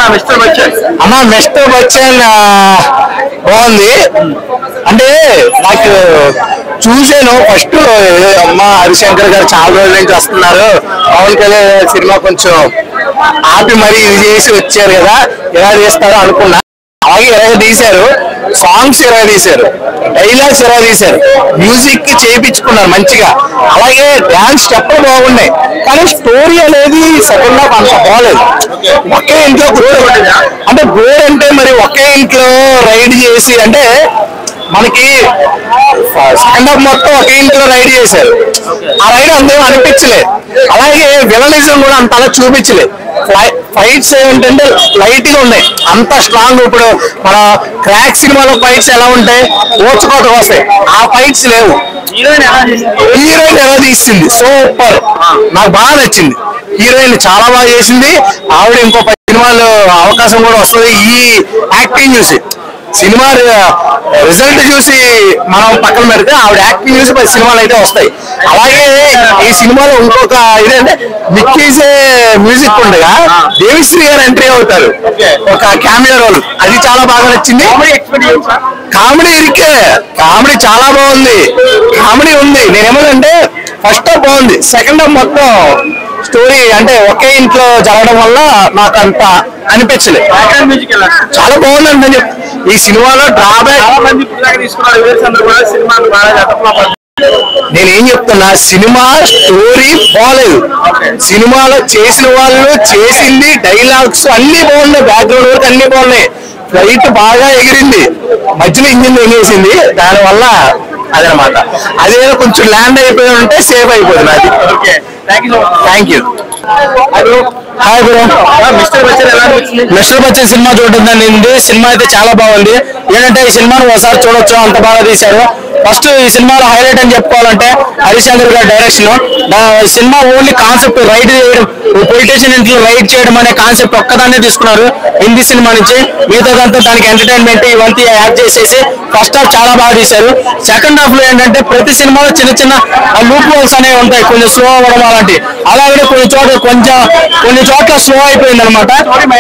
mister Bachchan అన్న mister Bachchan ఆ, బాగుంది అంటే నాకు చూసాను ఫస్ట్ అమ్మ హరిశంకర్ గారు చాలా రోజుల నుంచి వస్తున్నారు పవన్ కళ్యాణ్ సినిమా కొంచెం ఆపి మరీ ఇది చేసి వచ్చారు కదా ఎలా చేస్తారో అనుకున్నా అలాగే ఇరవై తీశారు సాంగ్స్ ఇరవై తీశారు డైలాగ్స్ ఇరవై తీశారు మ్యూజిక్ చేయించుకున్నారు మంచిగా అలాగే డాన్స్ స్టెప్పులు బాగున్నాయి కానీ స్టోరీ అనేది సెకండ్ హాఫ్ అంత బాగలేదు ఒకే ఇంట్లో కూర్చోబెట్టింది అంటే బోర్ అంటే మరి ఒకే ఇంట్లో రైడ్ చేసి అంటే మనకి సెకండ్ హాఫ్ మొత్తం ఒకే ఇంట్లో రైడ్ చేశారు ఆ రైడ్ అంతేం అనిపించలేదు అలాగే విలనిజం కూడా అంతలా చూపించలేదు ఫైట్స్ ఏంటంటే లైట్ గా ఉన్నాయి అంత స్ట్రాంగ్ ఇప్పుడు మన క్రాక్ సినిమాలో ఫైట్స్ ఎలా ఉంటాయి ఓచుకోత వస్తాయి ఆ ఫైట్స్ లేవు హీరోయిన్ ఎలా చేసింది హీరోయిన్ ఎలా తీసింది సూపర్ నాకు బాగా నచ్చింది హీరోయిన్ చాలా బాగా చేసింది ఆవిడ ఇంకో పది సినిమాలు అవకాశం కూడా వస్తుంది ఈ యాక్టింగ్ చూసి సినిమా రిజల్ట్ చూసి మనం పక్కన పెడితే ఆవిడ యాక్టింగ్ చూసి పది సినిమాలు అయితే వస్తాయి అలాగే ఈ సినిమాలో ఇంకొక ఇదంటే మిక్కీసే మ్యూజిక్ ఉండగా దేవిశ్రీ గారు ఎంట్రీ అవుతారు ఒక క్యామియో రోల్ అది చాలా బాగా నచ్చింది కామెడీ ఇరికే కామెడీ చాలా బాగుంది కామెడీ ఉంది నేనేమనంటే ఫస్ట్ హాఫ్ బాగుంది సెకండ్ హాఫ్ మొత్తం స్టోరీ అంటే ఒకే ఇంట్లో జరగడం వల్ల నాకు అంత అనిపించలేదు బ్యాక్గ్రౌండ్ మ్యూజిక్ ఎలా చాలా బాగుంది అని చెప్పి ఈ సినిమాలో డ్రాబ్యాక్ చాలా మంది ఇప్పుడు దాకా తీసుకున్నారు వివేక్ అందరూ కూడా సినిమాలు బాగా జతపడం నేను ఏం చెప్తున్నా సినిమా స్టోరీ బాగాలేదు సినిమాలో చేసిన వాళ్ళు చేసింది డైలాగ్స్ అన్ని బాగున్నాయి బ్యాక్గ్రౌండ్ వర్క్ అన్ని బాగున్నాయి ఫ్లైట్ బాగా ఎగిరింది మధ్యలో ఇంజిన్ ఎగేసింది దానివల్ల అదనమాట అదే కొంచెం ల్యాండ్ అయిపోయి ఉంటే సేఫ్ అయిపోతుంది అది okay thank you so much thank you hi bro mister Bachchan ఎలా అనిపించింది మిస్టర్ బచ్చన్ సినిమా చూడొద్దండి సినిమా అయితే చాలా బాగుంది ఏంటంటే ఈ సినిమాను ఒకసారి చూడొచ్చు అంత బాగా తీశారు ఫస్ట్ ఈ సినిమాలో హైలైట్ అని చెప్పుకోవాలంటే హరిశంకర్ గారి డైరెక్షన్ ఈ సినిమా ఓన్లీ కాన్సెప్ట్ రైడ్ చేయడం పొలిటీషియన్ ఇంట్లో రైడ్ చేయడం అనే కాన్సెప్ట్ ఒక్కదాన్నే తీసుకున్నారు హిందీ సినిమా నుంచి మిగతాదంతా దానికి ఎంటర్టైన్మెంట్ ఇవంతా యాడ్ చేసేసి ఫస్ట్ హాఫ్ చాలా బాగా తీశారు సెకండ్ హాఫ్ లో ఏంటంటే ప్రతి సినిమాలో చిన్న చిన్న లూప్ హోల్స్ అనేవి ఉంటాయి కొంచెం స్లో అవ్వడం అలాంటి అలాగే కొన్ని చోట్ల కొంచెం కొన్ని చోట్ల స్లో అయిపోయింది అనమాట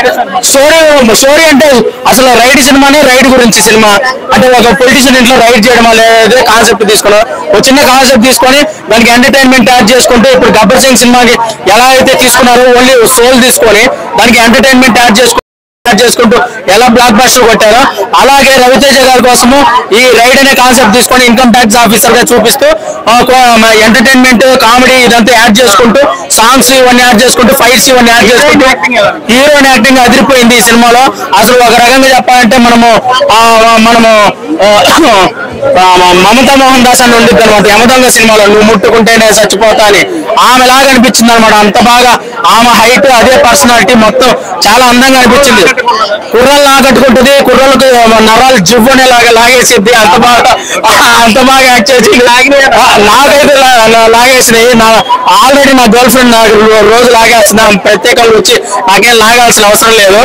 స్టోరీ స్టోరీ అంటే అసలు రైడ్ సినిమానే రైడ్ గురించి సినిమా అంటే ఒక పొలిటీషియన్ ఇంట్లో రైడ్ చేయడం అనేది కాన్సెప్ట్ తీసుకున్నాం ఒక చిన్న కాన్సెప్ట్ తీసుకొని దానికి ఎంటర్టైన్మెంట్ యాడ్ చేసుకుంటూ ఇప్పుడు గబ్బర్ సింగ్ సినిమాకి ఎలా అయితే తీసుకున్నారో ఓన్లీ సోల్ తీసుకొని దానికి ఎంటర్టైన్మెంట్ యాడ్ చేసుకుంటూ యాడ్ చేసుకుంటూ ఎలా బ్లాక్ బస్టర్ కొట్టారో అలాగే రవితేజ గారి కోసము ఈ రైడ్ అనే కాన్సెప్ట్ తీసుకొని ఇన్కమ్ ట్యాక్స్ ఆఫీసర్ గా చూపిస్తూ ఎంటర్టైన్మెంట్ కామెడీ ఇదంతా యాడ్ చేసుకుంటూ సాంగ్స్ ఇవన్నీ యాడ్ చేసుకుంటూ ఫైట్స్ ఇవన్నీ యాడ్ చేసుకుంటూ హీరోయిన్ యాక్టింగ్ అదిరిపోయింది ఈ సినిమాలో అసలు ఒక రకంగా చెప్పాలంటే మనము ఆ, మనము ఆ, ఆ, మమతా మోహన్ దాస్ అని ఉండిద్ది అనమాట యమదొంగ సినిమాలో నువ్వు ముట్టుకుంటేనే చచ్చిపోతా అని ఆమె లాగా అనిపించింది అనమాట అంత బాగా ఆమె హైట్ అదే పర్సనాలిటీ మొత్తం చాలా అందంగా అనిపించింది కుర్రలు ఆకట్టుకుంటుంది కుర్రలకు నరాలు జివ్వనేలాగా లాగేసిద్ది అంత బాగా అంత బాగా యాక్ట్ చేసి ఆ, నాకైతే లా- లా- లాగేసినాయి నా ఆల్రెడీ నా గర్ల్ ఫ్రెండ్ నాకు రో- రోజు లాగేస్తున్నా ప్రత్యేకంగా వచ్చి నాకేం లాగాల్సిన అవసరం లేదు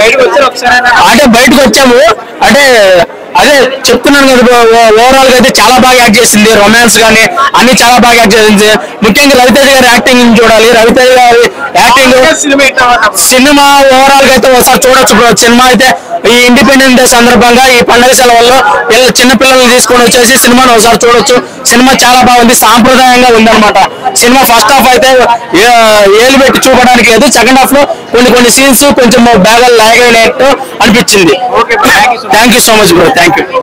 అంటే బయటకు వచ్చాము అంటే అదే చెప్తున్నాను కదా ఓవరాల్ గా అయితే చాలా బాగా యాక్ట్ చేసింది రొమాన్స్ గానీ అన్ని చాలా బాగా యాక్ట్ చేసింది ముఖ్యంగా రవితేజ గారి యాక్టింగ్ చూడాలి రవితేజ గారి యాక్టింగ్ సినిమా సినిమా ఓవరాల్ గా అయితే ఒకసారి చూడొచ్చు బ్రో సినిమా అయితే ఈ ఇండిపెండెన్స్ డే సందర్భంగా ఈ పండుగ సెలవుల్లో పిల్ల చిన్న పిల్లల్ని తీసుకొని వచ్చేసి సినిమాను ఒకసారి చూడొచ్చు సినిమా చాలా బాగుంది సాంప్రదాయంగా ఉందన్నమాట సినిమా ఫస్ట్ హాఫ్ అయితే ఏ- ఏలు పెట్టి చూపడానికి లేదు సెకండ్ హాఫ్ లో కొన్ని కొన్ని సీన్స్ కొంచెం బ్యాగల్ లాగ్ అయినట్టు అనిపించింది okay thank you thank you so much bro thank you